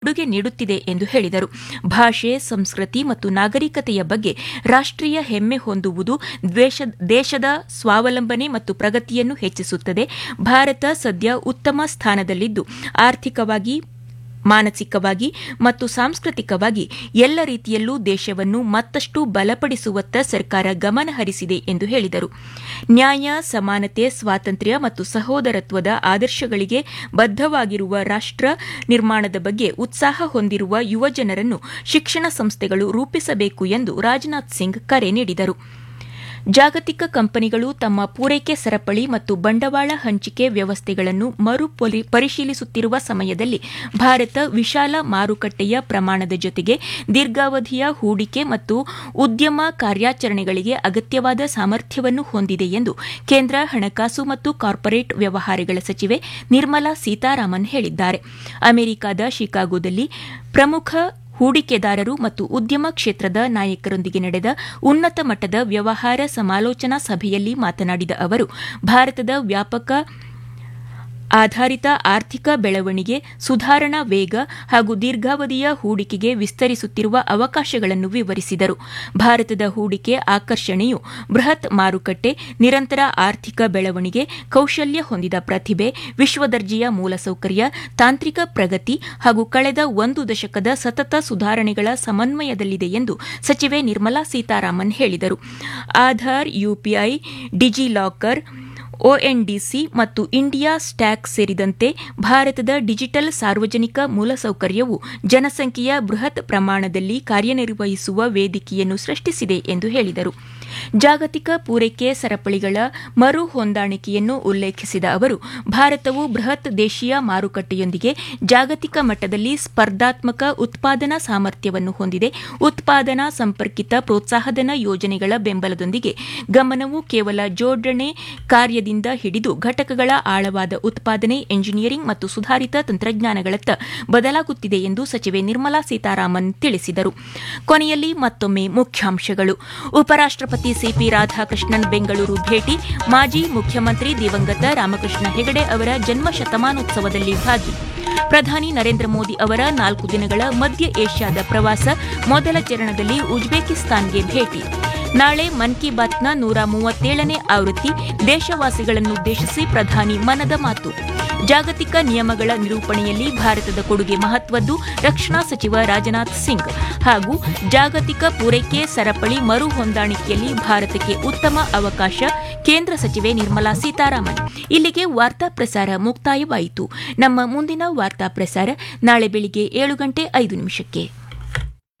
ಕೊಡುಗೆ ನೀಡುತ್ತಿದೆ ಎಂದು ಹೇಳಿದರು ಭಾಷೆ ಸಂಸ್ಕೃತಿ ಮತ್ತು ನಾಗರಿಕತೆಯ ಬಗ್ಗೆ ರಾಷ್ಟೀಯ ಹೆಮ್ಮೆ ಹೊಂದುವುದು ದೇಶದ ಸ್ವಾವಲಂಬನೆ ಮತ್ತು ಪ್ರಗತಿಯನ್ನು ಹೆಚ್ಚಿಸುತ್ತದೆ ಭಾರತ ಸದ್ಯ ಉತ್ತಮ ಸ್ಥಾನದಲ್ಲಿದ್ದು ಆರ್ಥಿಕವಾಗಿ ಮಾನಸಿಕವಾಗಿ ಮತ್ತು ಸಾಂಸ್ಕೃತಿಕವಾಗಿ ಎಲ್ಲ ರೀತಿಯಲ್ಲೂ ದೇಶವನ್ನು ಮತ್ತಷ್ಟು ಬಲಪಡಿಸುವತ್ತ ಸರ್ಕಾರ ಗಮನ ಹರಿಸಿದೆ ಎಂದು ಹೇಳಿದರು ನ್ಯಾಯ ಸಮಾನತೆ ಸ್ವಾತಂತ್ರ್ಯ ಮತ್ತು ಸಹೋದರತ್ವದ ಆದರ್ಶಗಳಿಗೆ ಬದ್ದವಾಗಿರುವ ರಾಷ್ಟ ನಿರ್ಮಾಣದ ಬಗ್ಗೆ ಉತ್ಸಾಹ ಹೊಂದಿರುವ ಯುವಜನರನ್ನು ಶಿಕ್ಷಣ ಸಂಸ್ಥೆಗಳು ರೂಪಿಸಬೇಕು ಎಂದು ರಾಜನಾಥ್ ಸಿಂಗ್ ಕರೆ ನೀಡಿದರು ಜಾಗತಿಕ ಕಂಪನಿಗಳು ತಮ್ಮ ಪೂರೈಕೆ ಸರಪಳಿ ಮತ್ತು ಬಂಡವಾಳ ಹಂಚಿಕೆ ವ್ಯವಸ್ಥೆಗಳನ್ನು ಮರು ಪರಿಶೀಲಿಸುತ್ತಿರುವ ಸಮಯದಲ್ಲಿ ಭಾರತ ವಿಶಾಲ ಮಾರುಕಟ್ಟೆಯ ಪ್ರಮಾಣದ ಜೊತೆಗೆ ದೀರ್ಘಾವಧಿಯ ಹೂಡಿಕೆ ಮತ್ತು ಉದ್ಯಮ ಕಾರ್ಯಾಚರಣೆಗಳಿಗೆ ಅಗತ್ಯವಾದ ಸಾಮರ್ಥ್ಯವನ್ನು ಹೊಂದಿದೆ ಎಂದು ಕೇಂದ್ರ ಹಣಕಾಸು ಮತ್ತು ಕಾರ್ಪೊರೇಟ್ ವ್ಯವಹಾರಗಳ ಸಚಿವೆ ನಿರ್ಮಲಾ ಸೀತಾರಾಮನ್ ಹೇಳಿದ್ದಾರೆ ಅಮೆರಿಕದ ಶಿಕಾಗೋದಲ್ಲಿ ಪ್ರಮುಖ ಹೂಡಿಕೆದಾರರು ಮತ್ತು ಉದ್ಯಮ ಕ್ಷೇತ್ರದ ನಾಯಕರೊಂದಿಗೆ ನಡೆದ ಉನ್ನತ ಮಟ್ಟದ ವ್ಯವಹಾರ ಸಮಾಲೋಚನಾ ಸಭೆಯಲ್ಲಿ ಮಾತನಾಡಿದ ಅವರು ಭಾರತದ ವ್ಯಾಪಕ ಆಧಾರಿತ ಆರ್ಥಿಕ ಬೆಳವಣಿಗೆ ಸುಧಾರಣಾ ವೇಗ ಹಾಗೂ ದೀರ್ಘಾವಧಿಯ ಹೂಡಿಕೆಗೆ ವಿಸ್ತರಿಸುತ್ತಿರುವ ಅವಕಾಶಗಳನ್ನು ವಿವರಿಸಿದರು ಭಾರತದ ಹೂಡಿಕೆ ಆಕರ್ಷಣೆಯು ಬೃಹತ್ ಮಾರುಕಟ್ಟೆ ನಿರಂತರ ಆರ್ಥಿಕ ಬೆಳವಣಿಗೆ ಕೌಶಲ್ಯ ಹೊಂದಿದ ಪ್ರತಿಭೆ ವಿಶ್ವದರ್ಜೆಯ ಮೂಲಸೌಕರ್ಯ ತಾಂತ್ರಿಕ ಪ್ರಗತಿ ಹಾಗೂ ಕಳೆದ ಒಂದು ದಶಕದ ಸತತ ಸುಧಾರಣೆಗಳ ಸಮನ್ವಯದಲ್ಲಿದೆ ಎಂದು ಸಚಿವೆ ನಿರ್ಮಲಾ ಸೀತಾರಾಮನ್ ಹೇಳಿದರು ಆಧಾರ್ ಯುಪಿಐ ಡಿಜಿಲಾಕರ್ ಒಎನ್ಡಿಸಿ ಮತ್ತು ಇಂಡಿಯಾ ಸ್ಟ್ಯಾಕ್ ಸೇರಿದಂತೆ ಭಾರತದ ಡಿಜಿಟಲ್ ಸಾರ್ವಜನಿಕ ಮೂಲಸೌಕರ್ಯವು ಜನಸಂಖ್ಯೆಯ ಬೃಹತ್ ಪ್ರಮಾಣದಲ್ಲಿ ಕಾರ್ಯನಿರ್ವಹಿಸುವ ವೇದಿಕೆಯನ್ನು ಸೃಷ್ಟಿಸಿದೆ ಎಂದು ಹೇಳಿದರು ಜಾಗತಿಕ ಪೂರೈಕೆ ಸರಪಳಿಗಳ ಮರು ಹೊಂದಾಣಿಕೆಯನ್ನು ಉಲ್ಲೇಖಿಸಿದ ಅವರು ಭಾರತವು ಬೃಹತ್ ದೇಶೀಯ ಮಾರುಕಟ್ಟೆಯೊಂದಿಗೆ ಜಾಗತಿಕ ಮಟ್ಟದಲ್ಲಿ ಸ್ಪರ್ಧಾತ್ಮಕ ಉತ್ಪಾದನಾ ಸಾಮರ್ಥ್ಯವನ್ನು ಹೊಂದಿದೆ ಉತ್ಪಾದನಾ ಸಂಪರ್ಕಿತ ಪ್ರೋತ್ಸಾಹಧನ ಯೋಜನೆಗಳ ಬೆಂಬಲದೊಂದಿಗೆ ಗಮನವು ಕೇವಲ ಜೋಡಣೆ ಕಾರ್ಯದಿಂದ ಹಿಡಿದು ಘಟಕಗಳ ಆಳವಾದ ಉತ್ಪಾದನೆ ಎಂಜಿನಿಯರಿಂಗ್ ಮತ್ತು ಸುಧಾರಿತ ತಂತ್ರಜ್ಞಾನಗಳತ್ತ ಬದಲಾಗುತ್ತಿದೆ ಎಂದು ಸಚಿವೆ ನಿರ್ಮಲಾ ಸೀತಾರಾಮನ್ ತಿಳಿಸಿದರು ಕೊನೆಯಲ್ಲಿ ಮತ್ತೊಮ್ಮೆ ಮುಖ್ಯಾಂಶಗಳು ಉಪರಾಷ್ಟಪತಿ ಸಿಪಿ ರಾಧಾಕೃಷ್ಣನ್ ಬೆಂಗಳೂರು ಭೇಟಿ ಮಾಜಿ ಮುಖ್ಯಮಂತ್ರಿ ದಿವಂಗತ ರಾಮಕೃಷ್ಣ ಹೆಗಡೆ ಅವರ ಜನ್ಮ ಶತಮಾನೋತ್ಸವದಲ್ಲಿ ಭಾಗಿ ಪ್ರಧಾನಿ ನರೇಂದ್ರ ಮೋದಿ ಅವರ ನಾಲ್ಕು ದಿನಗಳ ಮಧ್ಯ ಏಷ್ಯಾದ ಪ್ರವಾಸ ಮೊದಲ ಚರಣದಲ್ಲಿ ಉಜ್ಬೇಕಿಸ್ತಾನ್ಗೆ ಭೇಟಿ ನಾಳೆ ಮನ್ ಕಿ ಬಾತ್ನ ನೂರ ಮೂವತ್ತೇಳನೇ ಆವೃತ್ತಿ ದೇಶವಾಸಿಗಳನ್ನುದ್ದೇಶಿಸಿ ಪ್ರಧಾನಿ ಮನದ ಮಾತು ಜಾಗತಿಕ ನಿಯಮಗಳ ನಿರೂಪಣೆಯಲ್ಲಿ ಭಾರತದ ಕೊಡುಗೆ ಮಹತ್ವದ್ದು ರಕ್ಷಣಾ ಸಚಿವ ರಾಜನಾಥ್ ಸಿಂಗ್ ಹಾಗೂ ಜಾಗತಿಕ ಪೂರೈಕೆ ಸರಪಳಿ ಮರು ಹೊಂದಾಣಿಕೆಯಲ್ಲಿ ಭಾರತಕ್ಕೆ ಉತ್ತಮ ಅವಕಾಶ ಕೇಂದ್ರ ಸಚಿವೆ ನಿರ್ಮಲಾ ಸೀತಾರಾಮನ್ ಇಲ್ಲಿಗೆ ವಾರ್ತಾ ಪ್ರಸಾರ ಮುಕ್ತಾಯವಾಯಿತು ನಮ್ಮ ಮುಂದಿನ ವಾರ್ತಾ ಪ್ರಸಾರ ನಾಳೆ ಬೆಳಿಗ್ಗೆ ಏಳು ಗಂಟೆ ಐದು ನಿಮಿಷಕ್ಕೆ